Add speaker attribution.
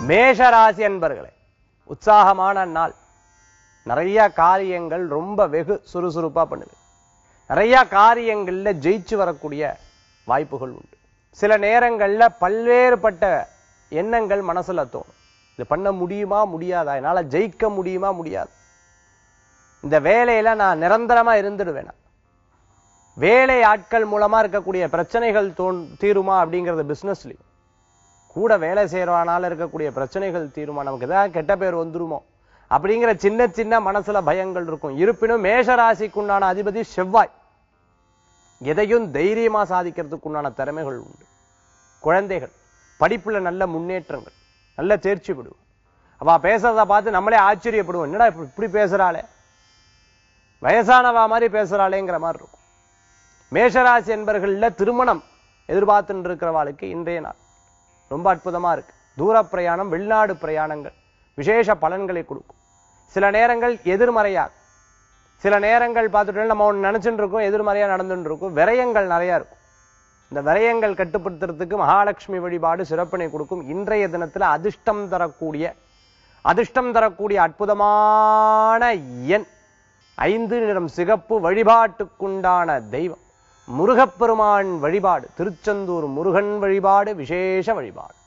Speaker 1: மேஷ ராசி அன்பர்களே உற்சாகமான நாள் நிறைய காரியங்கள் ரொம்ப வெகு சுறுசுறுப்பா பண்ணுது நிறைய காரியங்கள்ல ஜெயிச்சு வரக்கூடிய வாய்ப்புகள் உண்டு சில நேரங்கள்ல பல்வேறுபட்ட எண்ணங்கள் மனசுல தோணும் இது பண்ண முடியுமா முடியாதா என்னால ஜெயிக்க முடியுமா முடியாது இந்த வேலையில நான் நிரந்தரமா இருந்துடுவேனா வேலை ஆட்கள் மூலமா இருக்கக்கூடிய பிரச்சனைகள் தோன் தீருமா அப்படிங்கறது பிசினஸ்லயும் கூட வேலை செய்யறவனால இருக்கக்கூடிய பிரச்சனைகள் தீருமா நமக்கு ஏதாவது கெட்ட பேர் வந்துருமோ அப்படிங்கிற சின்ன சின்ன மனசுல பயங்கள் இருக்கும் இருப்பினும் மேஷ ராசிக்குண்டான அதிபதி செவ்வாய் எதையும் தைரியமா சாதிக்கிறதுக்கு உண்டான திறமைகள் உண்டு குழந்தைகள் படிப்புல நல்ல முன்னேற்றங்கள் நல்ல தேர்ச்சி விடுவோம் அவ பேசுறத பார்த்து நம்மளே ஆச்சரியப்படுவோம் என்னடா இப்படி இப்படி பேசுறாளே வயசானவா மாதிரி பேசுறாளேங்கிற மாதிரி இருக்கும் மேஷராசி என்பர்கள்ல திருமணம் எதிர்பார்த்துட்டு இருக்கிறவாளுக்கு இன்றைய நாள் ரொம்ப அற்புதமா இருக்கு தூர பிரயாணம் வெளிநாடு பிரயாணங்கள் விசேஷ பலன்களை கொடுக்கும் சில நேரங்கள் எதிர்மறையா சில நேரங்கள் பார்த்துட்டு நம்ம ஒண்ணு நினைச்சுட்டு இருக்கோம் எதிர்மறையா நடந்துட்டு இருக்கும் விரயங்கள் நிறைய இருக்கும் இந்த விரயங்கள் கட்டுப்படுத்துறதுக்கு மகாலட்சுமி வழிபாடு சிறப்பினை கொடுக்கும் இன்றைய தினத்துல அதிர்ஷ்டம் தரக்கூடிய அதிர்ஷ்டம் தரக்கூடிய அற்புதமான எண் ஐந்து நிறம் சிகப்பு வழிபாட்டுக்குண்டான தெய்வம் முருகப்பெருமான் வழிபாடு திருச்செந்தூர் முருகன் வழிபாடு விசேஷ வழிபாடு